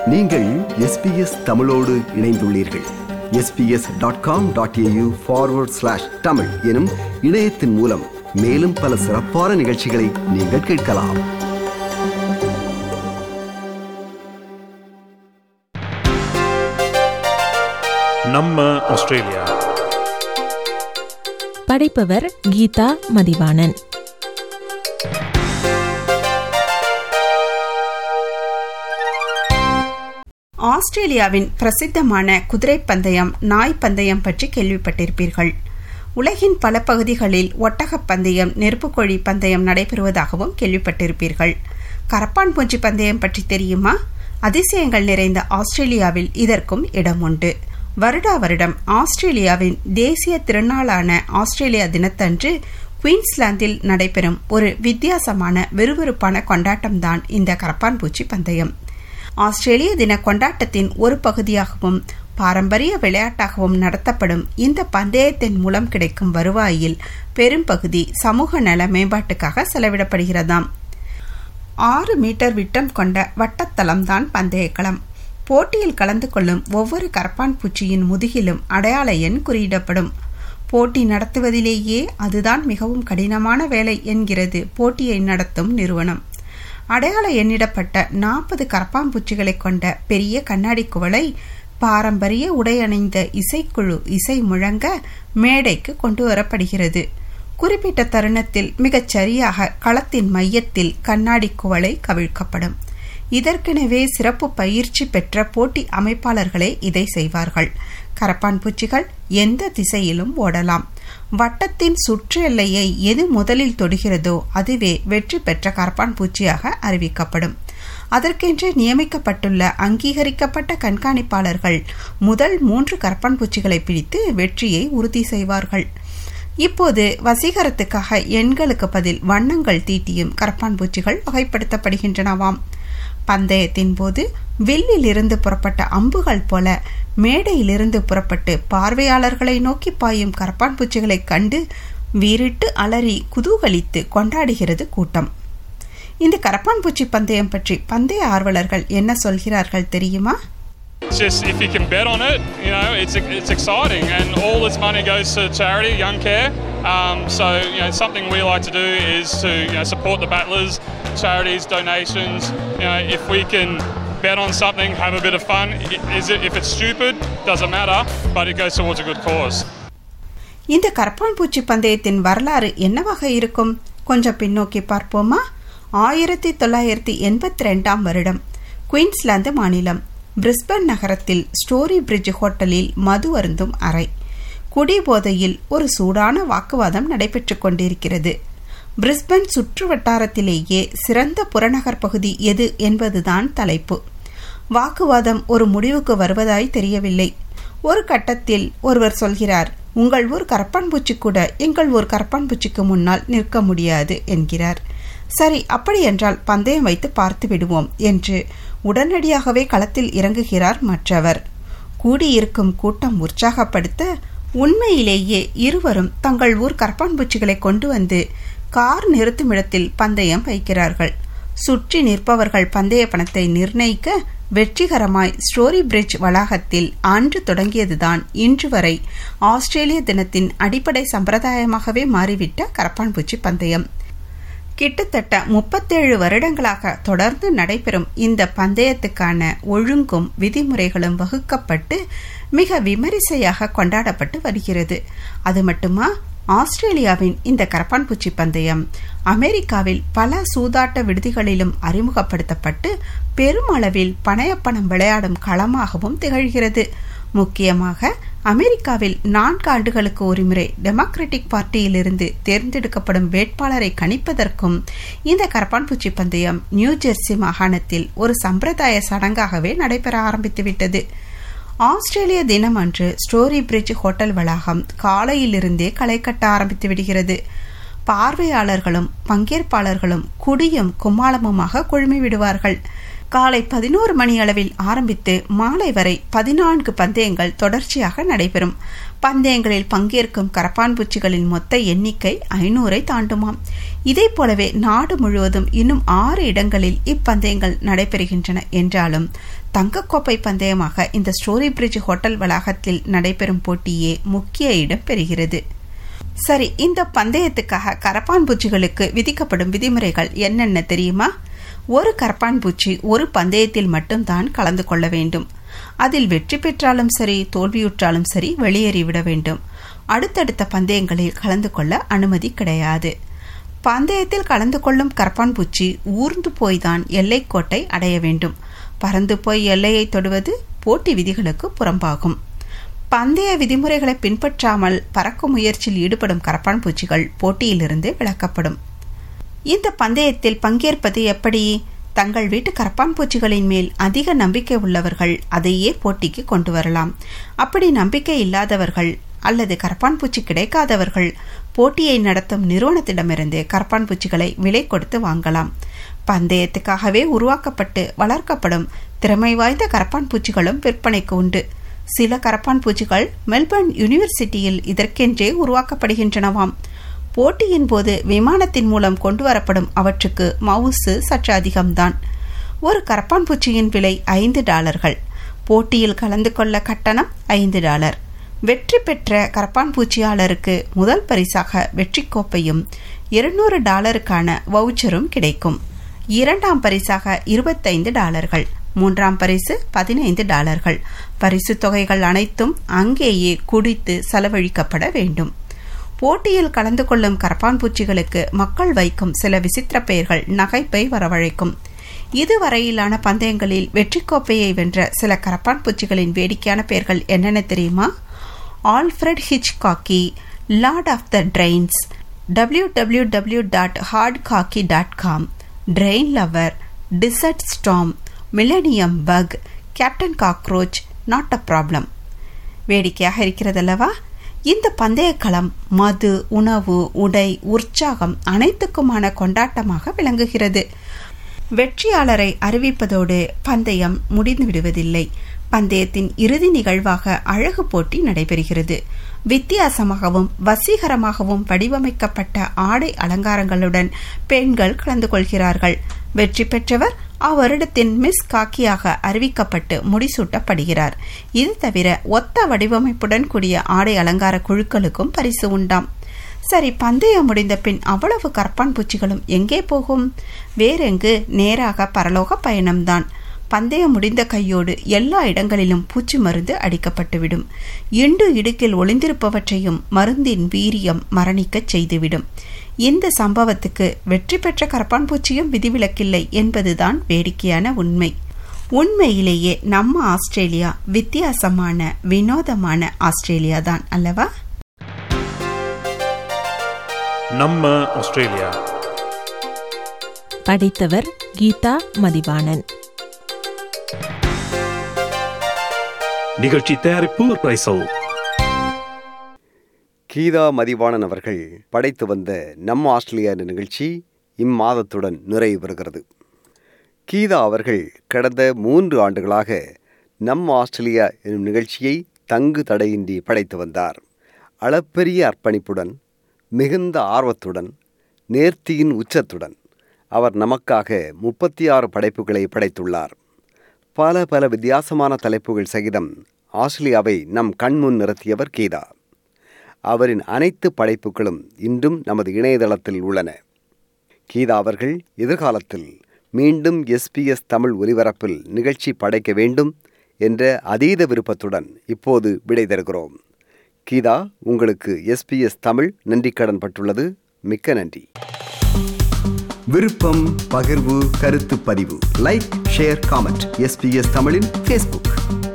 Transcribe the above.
நீங்கள் எஸ்பிஎஸ் தமிழோடு இணைந்துள்ளீர்கள் SBS dot com dot AU forward slash Tamil எனும் இணையத்தின் மூலம் மேலும் பல சிறப்பான நிகழ்ச்சிகளை நீங்கள் கேட்கலாம் நம்ம ஆஸ்திரேலியா படைப்பவர் கீதா மதிவாணன் ஆஸ்திரேலியாவின் பிரசித்தமான குதிரை பந்தயம் நாய் பந்தயம் பற்றி கேள்விப்பட்டிருப்பீர்கள் உலகின் பல பகுதிகளில் ஒட்டகப் பந்தயம் நெருப்புக்கோழி பந்தயம் நடைபெறுவதாகவும் கேள்விப்பட்டிருப்பீர்கள் கரப்பான் பூச்சி பந்தயம் பற்றி தெரியுமா அதிசயங்கள் நிறைந்த ஆஸ்திரேலியாவில் இதற்கும் இடம் உண்டு வருடா வருடம் ஆஸ்திரேலியாவின் தேசிய திருநாளான ஆஸ்திரேலியா தினத்தன்று குயின்ஸ்லாந்தில் நடைபெறும் ஒரு வித்தியாசமான விறுவிறுப்பான கொண்டாட்டம்தான் இந்த கரப்பான் பூச்சி பந்தயம் ஆஸ்திரேலிய தின கொண்டாட்டத்தின் ஒரு பகுதியாகவும் பாரம்பரிய விளையாட்டாகவும் நடத்தப்படும் இந்த பந்தயத்தின் மூலம் கிடைக்கும் வருவாயில் பெரும்பகுதி சமூக நல மேம்பாட்டுக்காக செலவிடப்படுகிறதாம் ஆறு மீட்டர் விட்டம் கொண்ட வட்டத்தளம்தான் பந்தயக்களம் போட்டியில் கலந்து கொள்ளும் ஒவ்வொரு கரப்பான் பூச்சியின் முதுகிலும் அடையாள எண் குறியிடப்படும் போட்டி நடத்துவதிலேயே அதுதான் மிகவும் கடினமான வேலை என்கிறது போட்டியை நடத்தும் நிறுவனம் அடையாள எண்ணிடப்பட்ட நாற்பது கரப்பாம்பூச்சிகளை கொண்ட பெரிய கண்ணாடி குவளை பாரம்பரிய உடையணிந்த இசைக்குழு இசை முழங்க மேடைக்கு கொண்டு வரப்படுகிறது குறிப்பிட்ட தருணத்தில் மிகச் சரியாக களத்தின் மையத்தில் கண்ணாடி குவளை கவிழ்க்கப்படும் இதற்கெனவே சிறப்பு பயிற்சி பெற்ற போட்டி அமைப்பாளர்களே இதை செய்வார்கள் கரப்பான் பூச்சிகள் எந்த திசையிலும் ஓடலாம் வட்டத்தின் சுற்று எல்லையை எது முதலில் தொடுகிறதோ அதுவே வெற்றி பெற்ற கரப்பான் பூச்சியாக அறிவிக்கப்படும் அதற்கென்று நியமிக்கப்பட்டுள்ள அங்கீகரிக்கப்பட்ட கண்காணிப்பாளர்கள் முதல் மூன்று கரப்பான் பூச்சிகளை பிடித்து வெற்றியை உறுதி செய்வார்கள் இப்போது வசீகரத்துக்காக எண்களுக்கு பதில் வண்ணங்கள் தீட்டியும் கரப்பான் பூச்சிகள் வகைப்படுத்தப்படுகின்றனவாம் பந்தயத்தின் போது வில்லில் இருந்து புறப்பட்ட அம்புகள் போல மேடையிலிருந்து புறப்பட்டு பார்வையாளர்களை நோக்கி பாயும் கரப்பான் பூச்சிகளைக் கண்டு வீறிட்டு அலறி குதூகலித்து கொண்டாடுகிறது கூட்டம் இந்த கரப்பான் பூச்சி பந்தயம் பற்றி பந்தய ஆர்வலர்கள் என்ன சொல்கிறார்கள் தெரியுமா It's just if you can bet on it, you know, it's it's exciting, and all this money goes to charity, Young Care. Um, so you know, something we like to do is to you know, support the battlers, charities, donations. You know, if we can bet on something, have a bit of fun. I- Is it if it's stupid, doesn't matter, but it goes towards a good cause. இந்த கரப்பான் பூச்சி பந்தயத்தின் வரலாறு என்னவாக இருக்கும் கொஞ்சம் பின்னோக்கி பார்ப்போமா ஆயிரத்தி தொள்ளாயிரத்தி எண்பத்தி ரெண்டாம் வருடம் குயின்ஸ்லாந்து மாநிலம் பிரிஸ்பன் நகரத்தில் ஸ்டோரி பிரிட்ஜ் ஹோட்டலில் மது அருந்தும் அறை குடிபோதையில் ஒரு சூடான வாக்குவாதம் நடைபெற்றுக் கொண்டிருக்கிறது பிரிஸ்பன் சுற்று வட்டாரத்திலேயே சிறந்த புறநகர் பகுதி எது என்பதுதான் தலைப்பு வாக்குவாதம் ஒரு முடிவுக்கு வருவதாய் தெரியவில்லை ஒரு கட்டத்தில் ஒருவர் சொல்கிறார் உங்கள் ஊர் கரப்பான்பூச்சி கூட எங்கள் ஊர் கரப்பான்பூச்சிக்கு முன்னால் நிற்க முடியாது என்கிறார் சரி அப்படி என்றால் பந்தயம் வைத்து பார்த்து விடுவோம் என்று உடனடியாகவே களத்தில் இறங்குகிறார் மற்றவர் கூடியிருக்கும் கூட்டம் உற்சாகப்படுத்த உண்மையிலேயே இருவரும் தங்கள் ஊர் கரப்பான்பூச்சிகளை கொண்டு வந்து கார் நிறுத்தும் இடத்தில் பந்தயம் வைக்கிறார்கள் சுற்றி நிற்பவர்கள் பந்தய பணத்தை நிர்ணயிக்க வெற்றிகரமாய் ஸ்டோரி பிரிட்ஜ் வளாகத்தில் அன்று தொடங்கியதுதான் இன்று வரை ஆஸ்திரேலிய தினத்தின் அடிப்படை சம்பிரதாயமாகவே மாறிவிட்ட கரப்பான்பூச்சி பந்தயம் கிட்டத்தட்ட முப்பத்தேழு வருடங்களாக தொடர்ந்து நடைபெறும் இந்த பந்தயத்துக்கான ஒழுங்கும் விதிமுறைகளும் வகுக்கப்பட்டு மிக விமரிசையாக கொண்டாடப்பட்டு வருகிறது அது மட்டுமா ஆஸ்திரேலியாவின் இந்த கரப்பான்பூச்சி பந்தயம் அமெரிக்காவில் பல சூதாட்ட விடுதிகளிலும் அறிமுகப்படுத்தப்பட்டு பெருமளவில் பணயப்பணம் விளையாடும் களமாகவும் திகழ்கிறது முக்கியமாக அமெரிக்காவில் நான்கு ஆண்டுகளுக்கு ஒருமுறை டெமோக்ராட்டிக் பார்ட்டியிலிருந்து தேர்ந்தெடுக்கப்படும் வேட்பாளரை கணிப்பதற்கும் இந்த கரப்பான்பூச்சி பந்தயம் நியூ ஜெர்சி மாகாணத்தில் ஒரு சம்பிரதாய சடங்காகவே நடைபெற ஆரம்பித்துவிட்டது ஆஸ்திரேலிய தினம் அன்று ஸ்டோரி பிரிட்ஜ் ஹோட்டல் வளாகம் காலையிலிருந்தே களை கட்ட ஆரம்பித்து விடுகிறது பார்வையாளர்களும் பங்கேற்பாளர்களும் குடியும் கும்மாளமுமாக குழுமி விடுவார்கள் காலை பதினோரு மணி அளவில் ஆரம்பித்து மாலை வரை பதினான்கு பந்தயங்கள் தொடர்ச்சியாக நடைபெறும் பந்தயங்களில் பங்கேற்கும் கரப்பான்பூச்சிகளின் மொத்த எண்ணிக்கை ஐநூறை தாண்டுமாம் இதே போலவே நாடு முழுவதும் இன்னும் ஆறு இடங்களில் இப்பந்தயங்கள் நடைபெறுகின்றன என்றாலும் தங்கக்கோப்பை பந்தயமாக இந்த ஸ்டோரி பிரிட்ஜ் ஹோட்டல் வளாகத்தில் நடைபெறும் போட்டியே முக்கிய இடம் பெறுகிறது சரி இந்த பந்தயத்துக்காக கரப்பான் பூச்சிகளுக்கு விதிக்கப்படும் விதிமுறைகள் என்னென்ன தெரியுமா ஒரு கரப்பான் பூச்சி ஒரு பந்தயத்தில் மட்டும்தான் கலந்து கொள்ள வேண்டும் அதில் வெற்றி பெற்றாலும் சரி தோல்வியுற்றாலும் சரி வெளியேறிவிட வேண்டும் அடுத்தடுத்த பந்தயங்களில் கலந்து கொள்ள அனுமதி கிடையாது பந்தயத்தில் கலந்து கொள்ளும் கரப்பான் பூச்சி ஊர்ந்து போய்தான் எல்லைக்கோட்டை அடைய வேண்டும் பறந்து போய் எல்லையை தொடுவது போட்டி விதிகளுக்கு புறம்பாகும் பந்தய விதிமுறைகளை பின்பற்றாமல் பறக்கும் முயற்சியில் ஈடுபடும் கரப்பான் பூச்சிகள் போட்டியிலிருந்து விலக்கப்படும் இந்த பந்தயத்தில் பங்கேற்பது எப்படி தங்கள் வீட்டு கரப்பான் பூச்சிகளின் மேல் அதிக நம்பிக்கை உள்ளவர்கள் அதையே போட்டிக்கு கொண்டு வரலாம் அப்படி நம்பிக்கை இல்லாதவர்கள் அல்லது கரப்பான் பூச்சி கிடைக்காதவர்கள் போட்டியை நடத்தும் நிறுவனத்திடமிருந்து கரப்பான் பூச்சிகளை விலை கொடுத்து வாங்கலாம் பந்தயத்துக்காகவே உருவாக்கப்பட்டு வளர்க்கப்படும் திறமை வாய்ந்த கரப்பான் பூச்சிகளும் விற்பனைக்கு உண்டு சில கரப்பான் பூச்சிகள் மெல்பர்ன் யூனிவர்சிட்டியில் இதற்கென்றே உருவாக்கப்படுகின்றனவாம் போட்டியின் போது விமானத்தின் மூலம் கொண்டு வரப்படும் அவற்றுக்கு மவுசு சற்று அதிகம்தான் ஒரு கரப்பான் பூச்சியின் விலை ஐந்து டாலர்கள் போட்டியில் கலந்து கொள்ள கட்டணம் ஐந்து டாலர் வெற்றி பெற்ற கரப்பான் பூச்சியாளருக்கு முதல் பரிசாக வெற்றி கோப்பையும் இருநூறு டாலருக்கான வவுச்சரும் கிடைக்கும் இரண்டாம் பரிசாக இருபத்தைந்து டாலர்கள் மூன்றாம் பரிசு பதினைந்து டாலர்கள் பரிசு தொகைகள் அனைத்தும் அங்கேயே குடித்து செலவழிக்கப்பட வேண்டும் போட்டியில் கலந்து கொள்ளும் கரப்பான் பூச்சிகளுக்கு மக்கள் வைக்கும் சில விசித்திர பெயர்கள் நகைப்பை வரவழைக்கும் இதுவரையிலான பந்தயங்களில் வெற்றி கோப்பையை வென்ற சில கரப்பான் பூச்சிகளின் வேடிக்கையான பெயர்கள் என்னென்ன தெரியுமா Alfred Hitchcocky lord of the trains W W W dot hard cocky dot com train lover desert storm millennium bug captain cockroach not a problem வேடிக்கையாக இருக்கிறதல்லவா இந்த பந்தயக்களம் மது உணவு உடை உற்சாகம் அனைத்துக்குமான கொண்டாட்டமாக விளங்குகிறது வெற்றியாளரை அறிவிப்பதோடு பந்தயம் முடிந்து விடுவதில்லை பந்தயத்தின் இறுதி நிகழ்வாக அழகு போட்டி நடைபெறுகிறது வித்தியாசமாகவும் வசீகரமாகவும் வடிவமைக்கப்பட்ட ஆடை அலங்காரங்களுடன் பெண்கள் கலந்து கொள்கிறார்கள் வெற்றி பெற்றவர் அவ்வருடத்தின் மிஸ் காக்கியாக அறிவிக்கப்பட்டு முடிசூட்டப்படுகிறார் இது தவிர ஒத்த வடிவமைப்புடன் கூடிய ஆடை அலங்கார குழுக்களுக்கும் பரிசு உண்டாம் சரி பந்தயம் முடிந்த பின் அவ்வளவு கற்பான் பூச்சிகளும் எங்கே போகும் வேறெங்கு நேராக பரலோக பயணம்தான் பந்தயம் முடிந்த கையோடு எல்லா இடங்களிலும் பூச்சி மருந்து அடிக்கப்பட்டுவிடும் இண்டு இடுக்கில் ஒளிந்திருப்பவற்றையும் மருந்தின் வீரியம் மரணிக்கச் செய்துவிடும் இந்த சம்பவத்துக்கு வெற்றி பெற்ற கரப்பான் பூச்சியும் விதிவிலக்கில்லை என்பதுதான் வேடிக்கையான உண்மை உண்மையிலேயே நம்ம ஆஸ்திரேலியா வித்தியாசமான வினோதமான ஆஸ்திரேலியா தான் அல்லவா நம்ம ஆஸ்திரேலியா படித்தவர் கீதா மதிவாணன் நிகழ்ச்சி தயாரிப்பு ரைசல் கீதா மதிவாணன் அவர்கள் படைத்து வந்த நம்ம ஆஸ்திரேலியா என்ற நிகழ்ச்சி இம்மாதத்துடன் நிறைவு பெறுகிறது கீதா அவர்கள் கடந்த மூன்று ஆண்டுகளாக நம்ம ஆஸ்திரேலியா எனும் நிகழ்ச்சியை தங்கு தடையின்றி படைத்து வந்தார் அளப்பெரிய அர்ப்பணிப்புடன் மிகுந்த ஆர்வத்துடன் நேர்த்தியின் உச்சத்துடன் அவர் நமக்காக முப்பத்தி ஆறு படைப்புகளை படைத்துள்ளார் பல பல வித்தியாசமான தலைப்புகள் சகிதம் ஆஸ்திரேலியாவை நம் கண்முன் நிறுத்தியவர் கீதா அவரின் அனைத்து படைப்புகளும் இன்றும் நமது இணையதளத்தில் உள்ளன கீதா அவர்கள் எதிர்காலத்தில் மீண்டும் எஸ்பிஎஸ் தமிழ் ஒலிபரப்பில் நிகழ்ச்சி படைக்க வேண்டும் என்ற அதீத விருப்பத்துடன் இப்போது விடை தருகிறோம் கீதா உங்களுக்கு எஸ்பிஎஸ் தமிழ் நன்றிக்கடன் பட்டுள்ளது மிக்க நன்றி விருப்பம் பகிர்வு கருத்து பதிவு லைக் ஷேர் காமெண்ட் எஸ்பிஎஸ் தமிழின் ஃபேஸ்புக்